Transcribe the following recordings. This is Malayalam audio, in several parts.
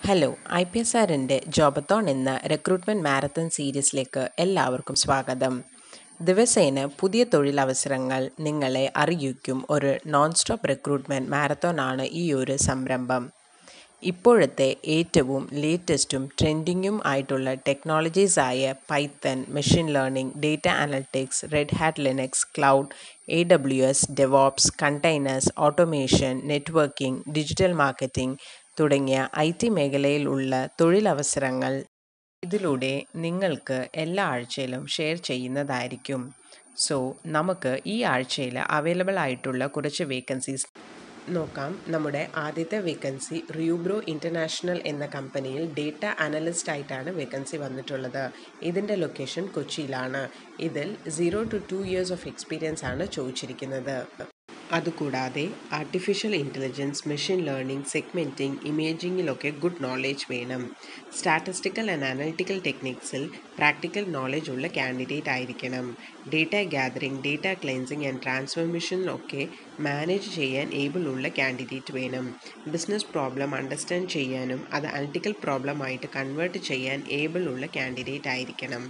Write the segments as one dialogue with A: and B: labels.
A: ഹലോ ഐ പി എസ് ആറിൻ്റെ ജോബത്തോൺ എന്ന റിക്രൂട്ട്മെൻറ്റ് മാരത്തൺ സീരീസിലേക്ക് എല്ലാവർക്കും സ്വാഗതം ദിവസേന പുതിയ തൊഴിലവസരങ്ങൾ നിങ്ങളെ അറിയിക്കും ഒരു നോൺ സ്റ്റോപ്പ് റിക്രൂട്ട്മെൻറ്റ് മാരത്തോൺ ആണ് ഈ ഒരു സംരംഭം ഇപ്പോഴത്തെ ഏറ്റവും ലേറ്റസ്റ്റും ട്രെൻഡിങ്ങും ആയിട്ടുള്ള ടെക്നോളജീസ് ആയ Python machine learning data analytics Red Hat Linux cloud A W S DevOps containers automation networking digital marketing തുടങ്ങിയ ഐ ടി മേഖലയിൽ ഉള്ള തൊഴിലവസരങ്ങൾ ഇതിലൂടെ നിങ്ങൾക്ക് എല്ലാ ആഴ്ചയിലും ഷെയർ ചെയ്യുന്നതായിരിക്കും സോ നമുക്ക് ഈ ആഴ്ചയിൽ അവൈലബിൾ ആയിട്ടുള്ള കുറച്ച് വേക്കൻസീസ് നോക്കാം നമ്മുടെ ആദ്യത്തെ വേക്കൻസി റിയൂബ്രോ ഇൻ്റർനാഷണൽ എന്ന കമ്പനിയിൽ ഡേറ്റ അനലിസ്റ്റ് ആയിട്ടാണ് വേക്കൻസി വന്നിട്ടുള്ളത് ഇതിൻ്റെ ലൊക്കേഷൻ കൊച്ചിയിലാണ് ഇതിൽ zero to two years of experience ആണ് ചോദിച്ചിരിക്കുന്നത് അതുകൂടാതെ artificial intelligence machine learning segmenting ഇമേജിങ്ങിലൊക്കെ ഗുഡ് നോളേജ് വേണം സ്റ്റാറ്റിസ്റ്റിക്കൽ ആൻഡ് അനലിറ്റിക്കൽ ടെക്നിക്സിൽ പ്രാക്ടിക്കൽ നോളേജ് ഉള്ള കാൻഡിഡേറ്റ് ആയിരിക്കണം data gathering data cleansing and ട്രാൻസ്ഫോർമേഷനിലൊക്കെ മാനേജ് ചെയ്യാൻ ഏബിൾ ഉള്ള കാൻഡിഡേറ്റ് വേണം ബിസിനസ് പ്രോബ്ലം അണ്ടർസ്റ്റാൻഡ് ചെയ്യാനും അത് അനലിറ്റിക്കൽ പ്രോബ്ലം ആയിട്ട് കൺവേർട്ട് ചെയ്യാൻ ഏബിൾ ഉള്ള കാൻഡിഡേറ്റ് ആയിരിക്കണം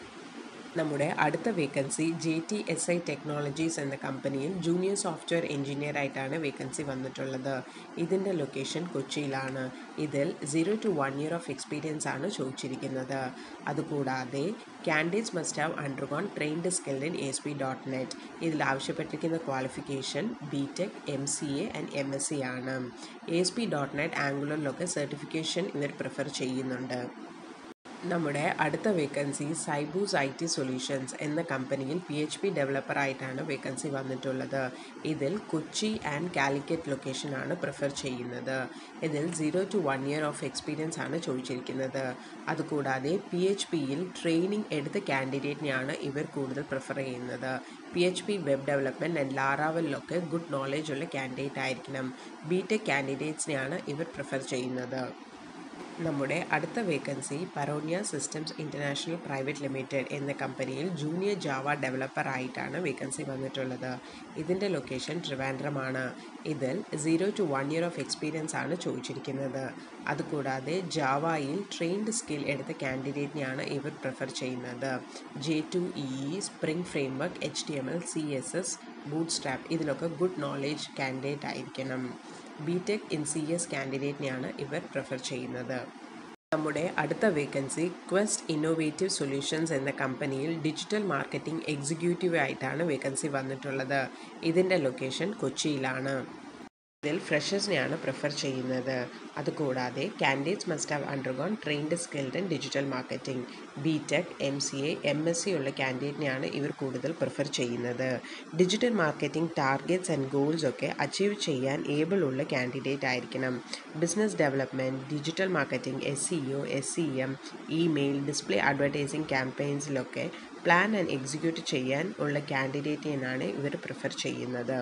A: നമ്മുടെ അടുത്ത vacancy J T S I technologies എന്ന കമ്പനിയിൽ ജൂനിയർ സോഫ്റ്റ്വെയർ എഞ്ചിനീയർ ആയിട്ടാണ് വേക്കൻസി വന്നിട്ടുള്ളത് ഇതിൻ്റെ ലൊക്കേഷൻ കൊച്ചിയിലാണ് ഇതിൽ zero to one year of experience ആണ് ചോദിച്ചിരിക്കുന്നത് അതുകൂടാതെ candidates must have undergone trained skilled in S P dot net ഇതിൽ ആവശ്യപ്പെട്ടിരിക്കുന്ന qualification B tech M C A and M S C ആണ് എസ് പി ഡോട്ട് നെറ്റ് ആംഗുലറിലൊക്കെ സർട്ടിഫിക്കേഷൻ ഇവർ പ്രിഫർ ചെയ്യുന്നുണ്ട് നമ്മുടെ അടുത്ത vacancy Cybus I T solutions എന്ന കമ്പനിയിൽ പി എച്ച് പി ഡെവലപ്പറായിട്ടാണ് വേക്കൻസി വന്നിട്ടുള്ളത് ഇതിൽ കൊച്ചി ആൻഡ് കാലിക്കറ്റ് ലൊക്കേഷനാണ് പ്രിഫർ ചെയ്യുന്നത് ഇതിൽ zero to one year of experience ആണ് ചോദിച്ചിരിക്കുന്നത് അതുകൂടാതെ പി എച്ച് പിയിൽ ട്രെയിനിങ് എടുത്ത കാൻഡിഡേറ്റിനെയാണ് ഇവർ കൂടുതൽ പ്രിഫർ ചെയ്യുന്നത് P H P web development and ലാറാവലിലൊക്കെ ഗുഡ് നോളേജ് ഉള്ള കാൻഡിഡേറ്റ് ആയിരിക്കണം ബി ടെക് കാൻഡിഡേറ്റ്സിനെയാണ് ഇവർ പ്രിഫർ ചെയ്യുന്നത് നമ്മുടെ അടുത്ത vacancy Paronia systems international private limited എന്ന കമ്പനിയിൽ ജൂനിയർ ജാവ ഡെവലപ്പർ ആയിട്ടാണ് വേക്കൻസി വന്നിട്ടുള്ളത് ഇതിൻ്റെ ലൊക്കേഷൻ ട്രിവാൻഡ്രമാണ് ഇതിൽ zero to one year of experience ആണ് ചോദിച്ചിരിക്കുന്നത് അതുകൂടാതെ ജാവയിൽ ട്രെയിൻഡ് സ്കിൽ എടുത്ത കാൻഡിഡേറ്റിനെയാണ് ഇവർ പ്രിഫർ ചെയ്യുന്നത് J two E spring framework H T M L C S S bootstrap ഇതിലൊക്കെ ഗുഡ് നോളേജ് കാൻഡിഡേറ്റ് ആയിരിക്കണം B tech in C S കാൻഡിഡേറ്റിനെയാണ് ഇവർ പ്രിഫർ ചെയ്യുന്നത് നമ്മുടെ അടുത്ത വേക്കൻസി ക്വസ്റ്റ് ഇന്നോവേറ്റീവ് സൊല്യൂഷൻസ് എന്ന കമ്പനിയിൽ ഡിജിറ്റൽ മാർക്കറ്റിംഗ് എക്സിക്യൂട്ടീവ് ആയിട്ടാണ് വേക്കൻസി വന്നിട്ടുള്ളത് ഇതിൻ്റെ ലൊക്കേഷൻ കൊച്ചിയിലാണ് ഇതിൽ ഫ്രഷേഴ്സിനെയാണ് പ്രിഫർ ചെയ്യുന്നത് അതുകൂടാതെ candidates must have undergone trained skilled in digital marketing B tech M C A M S C ഉള്ള കാൻഡിഡേറ്റിനെയാണ് ഇവർ കൂടുതൽ പ്രിഫർ ചെയ്യുന്നത് digital marketing targets and goals ഒക്കെ അച്ചീവ് ചെയ്യാൻ ഏബിൾ ഉള്ള കാൻഡിഡേറ്റ് ആയിരിക്കണം business development digital marketing S C O S C M email display advertising ക്യാമ്പയിൻസിലൊക്കെ പ്ലാൻ ആൻഡ് എക്സിക്യൂട്ട് ചെയ്യാൻ ഉള്ള കാൻഡിഡേറ്റിനാണ് ഇവർ പ്രിഫർ ചെയ്യുന്നത്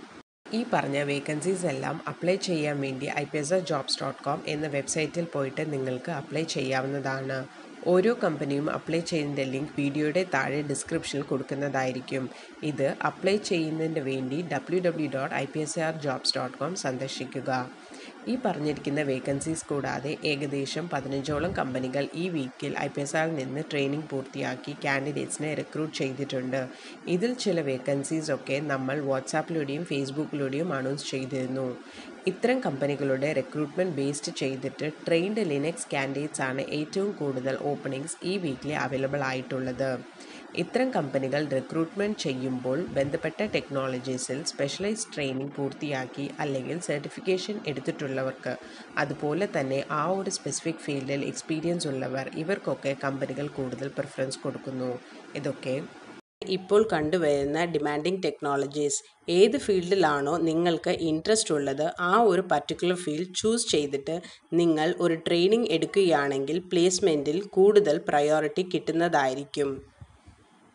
A: ഈ പറഞ്ഞ വേക്കൻസീസ് എല്ലാം അപ്ലൈ ചെയ്യാൻ വേണ്ടി I P S R jobs dot com എന്ന വെബ്സൈറ്റിൽ പോയിട്ട് നിങ്ങൾക്ക് അപ്ലൈ ചെയ്യാവുന്നതാണ് ഓരോ കമ്പനിയും അപ്ലൈ ചെയ്യുന്നതിൻ്റെ ലിങ്ക് വീഡിയോയുടെ താഴെ ഡിസ്ക്രിപ്ഷനിൽ കൊടുക്കുന്നതായിരിക്കും ഇത് അപ്ലൈ ചെയ്യുന്നതിന് വേണ്ടി W W dot I P S R jobs dot com സന്ദർശിക്കുക ഈ പറഞ്ഞിരിക്കുന്ന വേക്കൻസീസ് കൂടാതെ ഏകദേശം പതിനഞ്ചോളം കമ്പനികൾ ഈ വീക്കിൽ ഐ പി എസ് ആറിൽ നിന്ന് ട്രെയിനിങ് പൂർത്തിയാക്കി കാൻഡിഡേറ്റ്സിനെ റിക്രൂട്ട് ചെയ്തിട്ടുണ്ട് ഇതിൽ ചില വേക്കൻസീസ് ഒക്കെ നമ്മൾ വാട്സാപ്പിലൂടെയും ഫേസ്ബുക്കിലൂടെയും അനൗൺസ് ചെയ്തിരുന്നു ഇത്തരം കമ്പനികളുടെ റിക്രൂട്ട്മെൻറ്റ് ബേസ്ഡ് ചെയ്തിട്ട് ട്രെയിൻഡ് ലിനക്സ് കാൻഡിഡേറ്റ്സ് ആണ് ഏറ്റവും കൂടുതൽ ഓപ്പണിങ്സ് ഈ വീക്കിൽ അവൈലബിൾ ആയിട്ടുള്ളത് ഇത്തരം കമ്പനികൾ റിക്രൂട്ട്മെൻറ്റ് ചെയ്യുമ്പോൾ ബന്ധപ്പെട്ട ടെക്നോളജീസിൽ സ്പെഷ്യലൈസ്ഡ് ട്രെയിനിങ് പൂർത്തിയാക്കി അല്ലെങ്കിൽ സർട്ടിഫിക്കേഷൻ എടുത്തിട്ടുള്ളവർക്ക് അതുപോലെ തന്നെ ആ ഒരു സ്പെസിഫിക് ഫീൽഡിൽ എക്സ്പീരിയൻസ് ഉള്ളവർ ഇവർക്കൊക്കെ കമ്പനികൾ കൂടുതൽ പ്രിഫറൻസ് കൊടുക്കുന്നു ഇതൊക്കെ
B: ഇപ്പോൾ കണ്ടുവരുന്ന ഡിമാൻഡിങ് ടെക്നോളജീസ് ഏത് ഫീൽഡിലാണോ നിങ്ങൾക്ക് ഇൻട്രസ്റ്റ് ഉള്ളത് ആ ഒരു പർട്ടിക്കുലർ ഫീൽഡ് ചൂസ് ചെയ്തിട്ട് നിങ്ങൾ ഒരു ട്രെയിനിങ് എടുക്കുകയാണെങ്കിൽ പ്ലേസ്മെൻറ്റിൽ കൂടുതൽ പ്രയോറിറ്റി കിട്ടുന്നതായിരിക്കും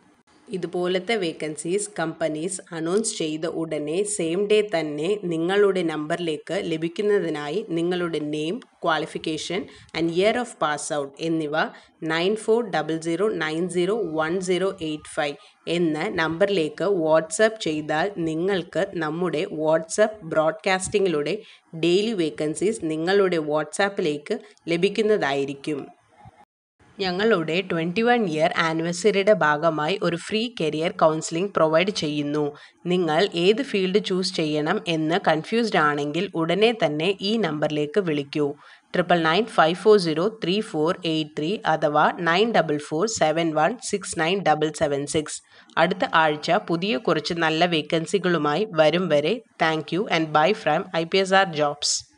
B: ഇതുപോലത്തെ വേക്കൻസീസ് കമ്പനീസ് അനൗൺസ് ചെയ്ത ഉടനെ സെയിം ഡേ തന്നെ നിങ്ങളുടെ നമ്പറിലേക്ക് ലഭിക്കുന്നതിനായി നിങ്ങളുടെ name qualification and year of pass out എന്നിവ nine four double zero nine zero one zero eight five എന്ന നമ്പറിലേക്ക് വാട്സപ്പ് ചെയ്താൽ നിങ്ങൾക്ക് നമ്മുടെ വാട്സപ്പ് ബ്രോഡ്കാസ്റ്റിങ്ങിലൂടെ ഡെയിലി വേക്കൻസീസ് നിങ്ങളുടെ വാട്സാപ്പിലേക്ക് ലഭിക്കുന്നതായിരിക്കും ഞങ്ങളുടെ ട്വൻറ്റി വൺ ഇയർ ആനിവേഴ്സറിയുടെ ഭാഗമായി ഒരു ഫ്രീ കരിയർ കൗൺസിലിംഗ് പ്രൊവൈഡ് ചെയ്യുന്നു നിങ്ങൾ ഏത് ഫീൽഡ് ചൂസ് ചെയ്യണം എന്ന് കൺഫ്യൂസ്ഡ് ആണെങ്കിൽ ഉടനെ തന്നെ ഈ നമ്പറിലേക്ക് വിളിക്കൂ triple nine five four zero three four eight three അഥവാ nine double four seven one six nine double seven six അടുത്ത ആഴ്ച പുതിയ കുറച്ച് നല്ല വേക്കൻസികളുമായി വരും വരെ thank you and bye from I P S R jobs